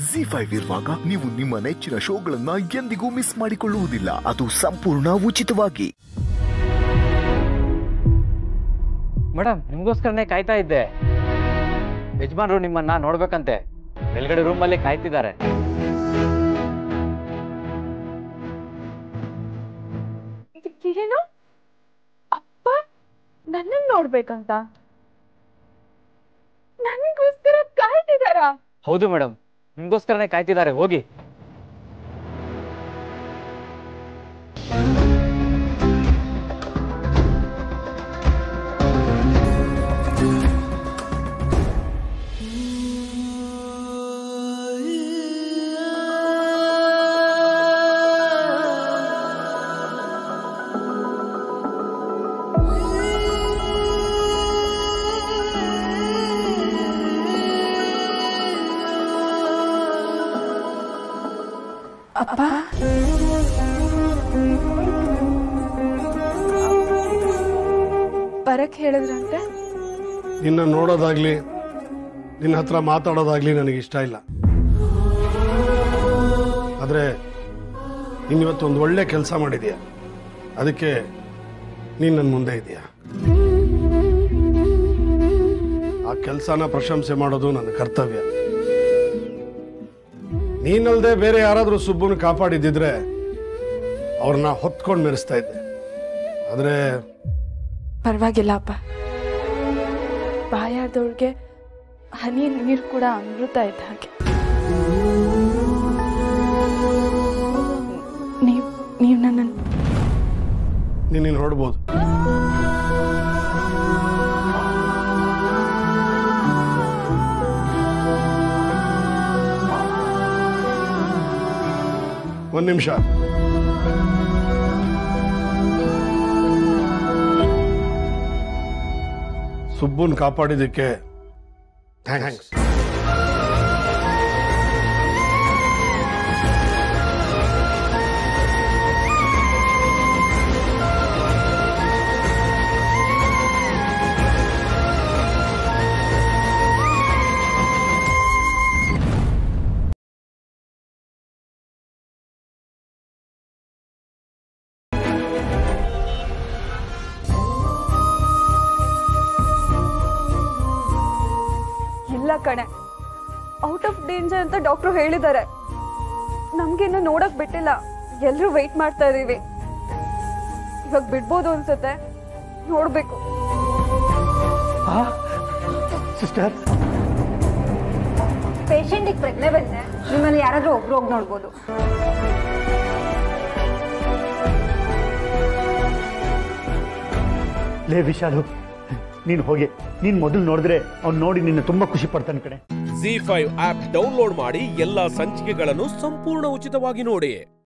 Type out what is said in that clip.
G five ಇರುವಾಗ ನೀವು ನಿಮ್ಮ ನೆಚ್ಚಿನ ಶೋಗಳನ್ನ ಎಂದಿಗೂ ಮಿಸ್ ಮಾಡಿಕೊಳ್ಳುವುದಿಲ್ಲ ಅದು ಸಂಪೂರ್ಣ ಉಚಿತವಾಗಿ ಮೇಡಮ್ ನಿಮಗೋಸ್ಕರನೇ ಕಾಯ್ತಾ ಇದ್ದೆ ಯಜಮಾನ್ರು ನಿಮ್ಮನ್ನ ನೋಡ್ಬೇಕಂತೆ ಮೇಲ್ಗಡೆ ರೂಮಲ್ಲಿ ಕಾಯ್ತಿದ್ದಾರೆ ಏನು ಅಪ್ಪ ನನ್ನನ್ನು ನೋಡ್ಬೇಕಂತ ನನಗೋಸ್ಕರ ಕಾಯ್ತಿದಾರಾ ಹೌದು ಮೇಡಮ್ ನಿಮ್ಗೋಸ್ಕರನೇ ಕಾಯ್ತಿದ್ದಾರೆ ಹೋಗಿ ಅಪ್ಪ ಬರಕ್ ಹೇಳಿದ್ರಂತೆ ನಿನ್ನ ನೋಡೋದಾಗ್ಲಿ ನಿನ್ನ ಹತ್ರ ಮಾತಾಡೋದಾಗ್ಲಿ ನನಗೆ ಇಷ್ಟ ಇಲ್ಲ ಆದರೆ ನೀನು ಇವತ್ತು ಒಂದು ಒಳ್ಳೆ ಕೆಲಸ ಮಾಡಿದೀಯ ಅದಕ್ಕೆ ನೀನು ನನ್ನ ಮುಂದೆ ಇದೆಯಾ ಆ ಕೆಲಸನ ಪ್ರಶಂಸೆ ಮಾಡೋದು ನನ್ನ ಕರ್ತವ್ಯ ನೀನಲ್ದೆ ಬೇರೆ ಯಾರಾದರೂ ಸುಬ್ಬನ ಕಾಪಾಡಿದ್ದಿದ್ರೆ ಅವ್ರನ್ನ ಹೊತ್ಕೊಂಡು ಮೆರೆಸ್ತಾ ಇದ್ದೆ ಆದರೆ ಪರವಾಗಿಲ್ಲ ಅಪ್ಪ ಬಾಯಾದವ್ರಿಗೆ ಹನಿ ನೀರು ಕೂಡ ಅಮೃತ ಇದ್ದ ಹಾಗೆ ನೀವು ನೀವು ನನ್ನನ್ನು ನೀನು ಹೊರಡ್ಬೋದು ಒಂದು ನಿಮಿಷ ಸುಬ್ಬನ್ ಕಾಪಾಡಿದ್ದಕ್ಕೆ ಥ್ಯಾಂಕ್ಸ್ ಇಲ್ಲ ಕಣೆ ಔಟ್ ಆಫ್ ಡೇಂಜರ್ ಅಂತ ಡಾಕ್ಟ್ರು ಹೇಳಿದ್ದಾರೆ ನಮ್ಗಿನ್ನು ನೋಡಕ್ ಬಿಟ್ಟಿಲ್ಲ ಎಲ್ಲರೂ ವೆಯ್ಟ್ ಮಾಡ್ತಾ ಇದೀವಿ ಇವಾಗ ಬಿಡ್ಬೋದು ಅನ್ಸುತ್ತೆ ನೋಡ್ಬೇಕು ಸಿಸ್ಟರ್ ಪೇಷಂಟಿಗೆ ಪ್ರಜ್ಞೆ ಬಂದ್ರೆ ನಿಮ್ಮಲ್ಲಿ ಯಾರಾದ್ರೂ ಒಬ್ರು ಹೋಗಿ ನೋಡ್ಬೋದು ಲೇ ವಿಶಾಲು ನೀನು ಹೋಗಿ ನೀನು ಮೊದಲು ನೋಡಿದ್ರೆ ಅವ್ನು ನೋಡಿ ನಿನ್ನ ತುಂಬಾ ಖುಷಿ ಪಡ್ತಾನೆ ಕಣೆ ಜಿ ಫೈವ್ ಆಪ್ ಡೌನ್ಲೋಡ್ ಮಾಡಿ ಎಲ್ಲಾ ಸಂಚಿಕೆಗಳನ್ನು ಸಂಪೂರ್ಣ ಉಚಿತವಾಗಿ ನೋಡಿ